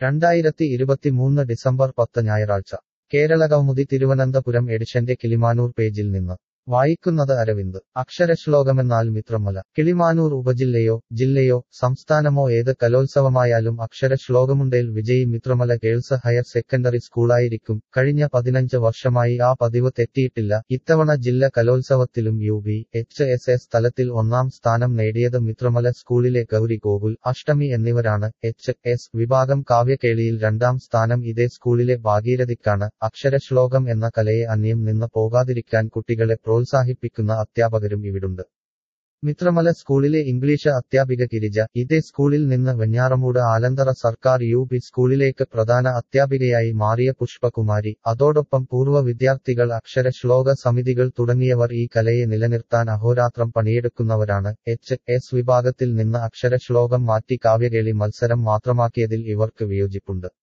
രണ്ടായിരത്തി ഇരുപത്തിമൂന്ന് ഡിസംബർ പത്ത് ഞായറാഴ്ച കേരളകൗമുദി തിരുവനന്തപുരം എഡിഷന്റെ കിളിമാനൂർ പേജിൽ നിന്ന് വായിക്കുന്നത് അരവിന്ദ് അക്ഷരശ്ലോകമെന്നാൽ മിത്രമല കിളിമാനൂർ ഉപജില്ലയോ ജില്ലയോ സംസ്ഥാനമോ ഏത് കലോത്സവമായാലും അക്ഷരശ്ലോകമുണ്ടേൽ വിജയി മിത്രമല ഗേൾസ് ഹയർ സെക്കൻഡറി സ്കൂളായിരിക്കും കഴിഞ്ഞ പതിനഞ്ച് വർഷമായി ആ പതിവ് തെറ്റിയിട്ടില്ല ഇത്തവണ ജില്ല കലോത്സവത്തിലും U B H S S തലത്തിൽ ഒന്നാം സ്ഥാനം നേടിയത് മിത്രമല സ്കൂളിലെ ഗൗരി ഗോകുൽ അഷ്ടമി എന്നിവരാണ് എച്ച് എസ് വിഭാഗം കാവ്യകേളിയിൽ രണ്ടാം സ്ഥാനം ഇതേ സ്കൂളിലെ ഭാഗീരഥിക്കാണ് അക്ഷരശ്ലോകം എന്ന കലയെ അന്യം നിന്ന് പോകാതിരിക്കാൻ കുട്ടികളെ പ്രോത്സാഹിപ്പിക്കുന്ന അധ്യാപകരും ഇവിടുണ്ട് മിത്രമല സ്കൂളിലെ ഇംഗ്ലീഷ് അധ്യാപിക ഗിരിജ ഇതേ സ്കൂളിൽ നിന്ന് വെഞ്ഞാറമൂട് ആലന്തറ സർക്കാർ യു പി സ്കൂളിലേക്ക് പ്രധാന അധ്യാപികയായി മാറിയ പുഷ്പകുമാരി അതോടൊപ്പം പൂർവ്വ വിദ്യാർത്ഥികൾ അക്ഷരശ്ലോക സമിതികൾ തുടങ്ങിയവർ ഈ കലയെ നിലനിർത്താൻ അഹോരാത്രം പണിയെടുക്കുന്നവരാണ് എച്ച് എസ് വിഭാഗത്തിൽ നിന്ന് അക്ഷരശ്ലോകം മാറ്റി കാവ്യകേളി മത്സരം മാത്രമാക്കിയതിൽ ഇവർക്ക് വിയോജിപ്പുണ്ട്